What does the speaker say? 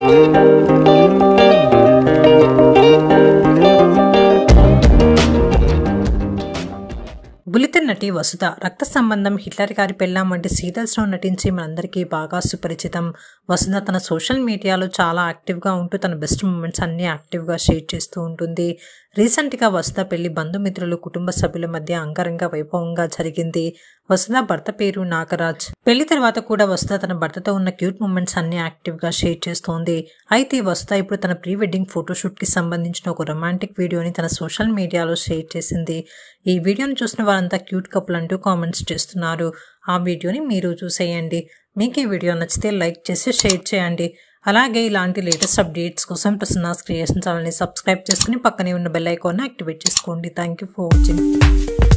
బులితెన్ నటి వసుధ రక్త సంబంధం హిట్లర్ గారి పెళ్ళాం వంటి సీరియల్స్లో నటించి మనందరికీ బాగా సుపరిచితం వసుధ తన సోషల్ మీడియాలో చాలా యాక్టివ్గా ఉంటూ తన బెస్ట్ మూమెంట్స్ అన్నీ యాక్టివ్గా షేర్ చేస్తూ ఉంటుంది రీసెంట్గా వసుధ పెళ్లి బంధుమిత్రులు కుటుంబ సభ్యుల మధ్య అంగరంగ వైభవంగా జరిగింది వసుధ భర్త పేరు నాగరాజ్ పెళ్లి తర్వాత కూడా వసుధ తన భర్తతో ఉన్న క్యూట్ మూమెంట్స్ అన్ని యాక్టివ్గా షేర్ చేస్తోంది అయితే వసుధ ఇప్పుడు తన ప్రీ వెడ్డింగ్ ఫోటోషూట్కి సంబంధించిన ఒక రొమాంటిక్ వీడియోని తన సోషల్ మీడియాలో షేర్ చేసింది ఈ వీడియోని చూసిన వారంతా క్యూట్ కపుల్ అంటూ కామెంట్స్ చేస్తున్నారు ఆ వీడియోని మీరు చూసేయండి మీకు ఈ వీడియో నచ్చితే లైక్ చేసి షేర్ చేయండి అలాగే ఇలాంటి లేటెస్ట్ అప్డేట్స్ కోసం ప్రసన్నాస్ క్రియేషన్ ఛానల్ని సబ్స్క్రైబ్ చేసుకుని పక్కనే ఉన్న బెల్ ఐకాన్ని యాక్టివేట్ చేసుకోండి థ్యాంక్ యూ ఫర్ వాచింగ్